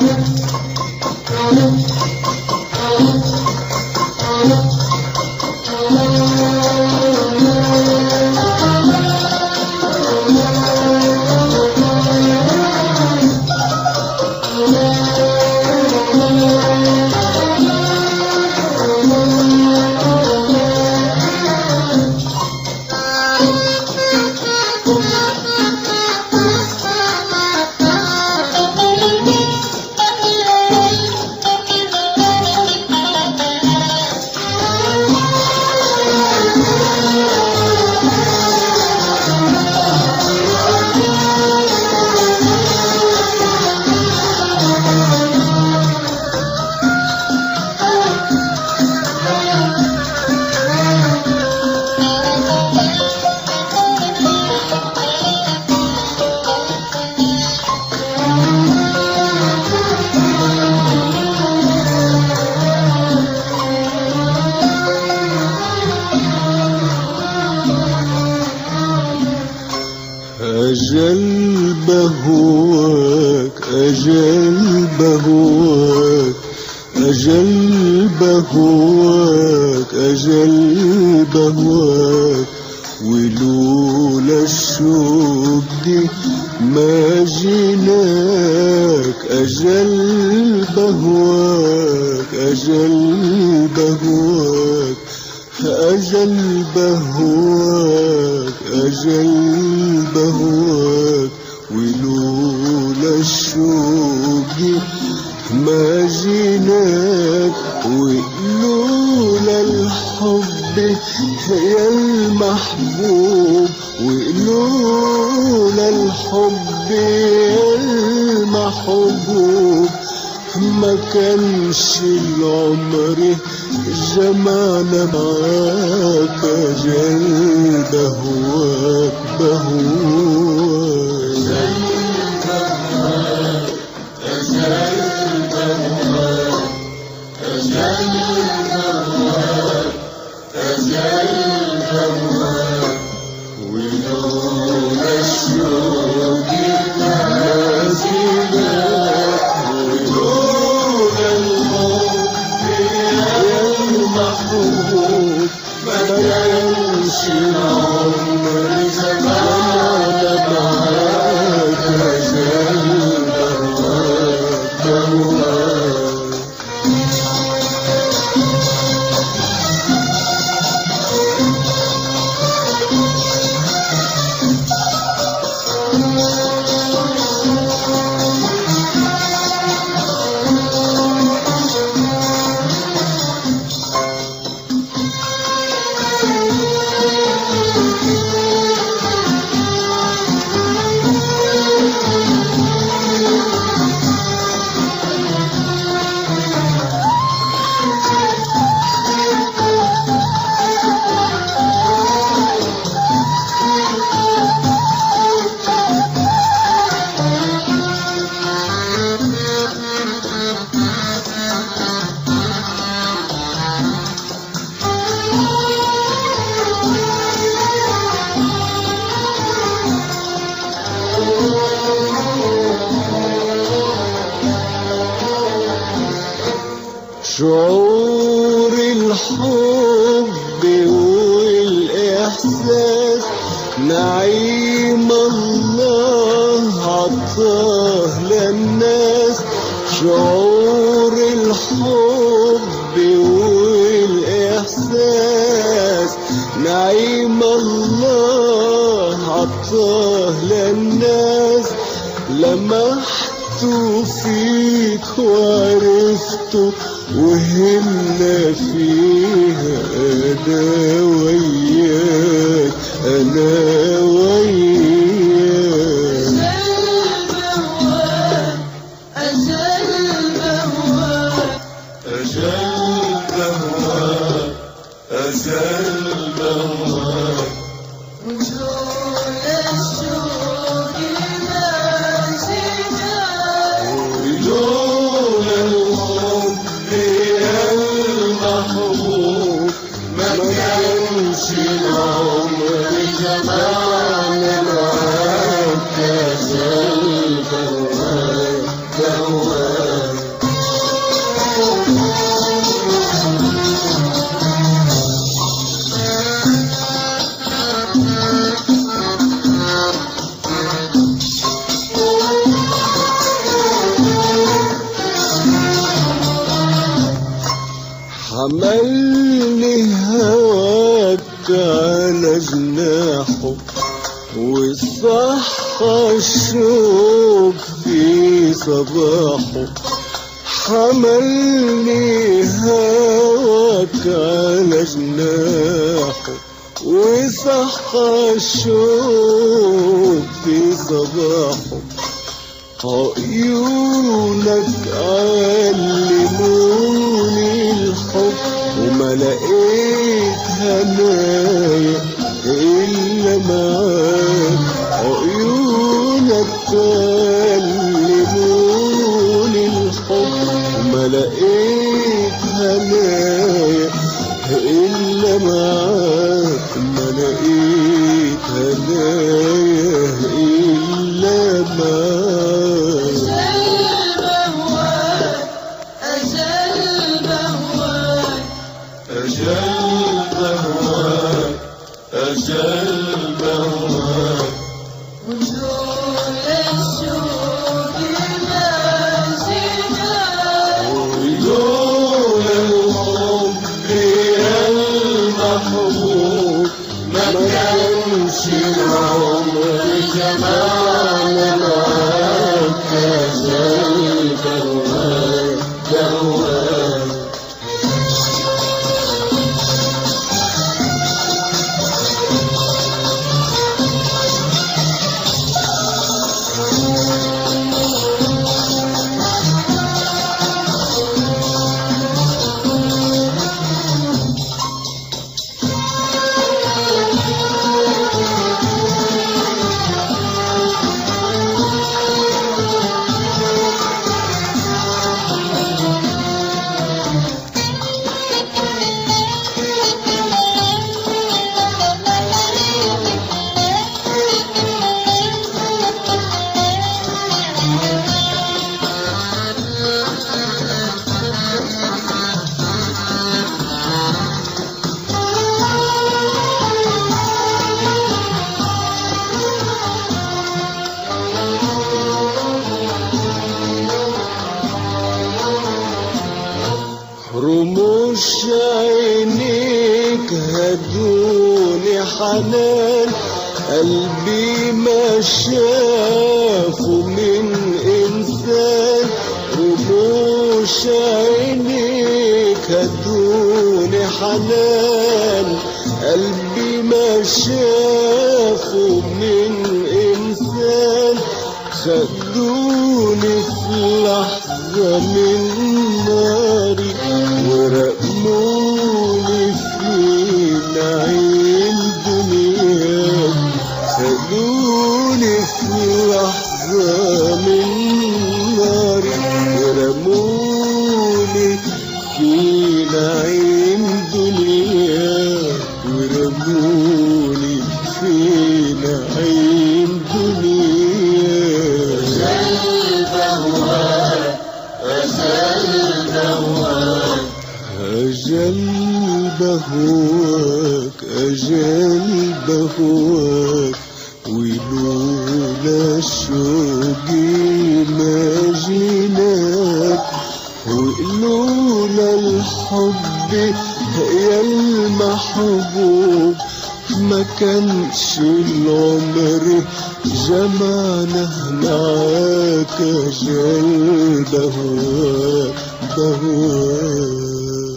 أجل بهواك أجل بهواك أجل بهواك أجل بهواك ولولا الشوق دي ما جيناك أجل بهواك أجل بهواك أجل بهواك أجل بهواك ولولا الشوق ما جيناك ولولا الحب يا المحبوب ولولا الحب يا المحبوب ما كانش العمر جمعنا معاك جل بهواك بهواك ولولا الشوق نازلك ولولا الحب يا المحبوب ما كانش العمر زمان معاك زال بهواك بهواك شعور الحب والإحساس نعيم الله عطاه للناس شعور الحب والإحساس نعيم الله عطاه للناس لمحت فيك وعرفته وهمنا فيها أنا وياك أنا وياك أجل بهواك أجل بهواك ولولا الحب يا المحبوب ما كانش العمر جمعنا معاك يا زلفة بهواك حملني هواك على جناحه وصحى الشوق في صباحه حملني هواك على جناحه وصحى الشوق في صباحه عيونك علموني الحب وما لقيت هنايا إلا معاك عيونك علموني الحب وما لقيت هنايا إلا معاك ما لقيت هنايا إلا معاك أجل بهواك أجل بهواك ولولا الحب يا المحبوب ما كانش العمر جمعنا معاك أجل بهواك بهواك رموش عينيك هدوني حنان قلبي ما شافه من إنسان رموش عينيك هدوني حنان قلبي ما شافه من إنسان خدوني في لحظة من ناري ورموني في نعيم دنيا خدوني في لحظة من ناري ورموني في نعيم دنيا ورموني في نعيم دنيا أجل بهواك أجل بهواك ولولا شوقي ما جيناك ولولا الحب يا المحبوب ما كانش العمر جمعنا معاك أجل بهواك بهواك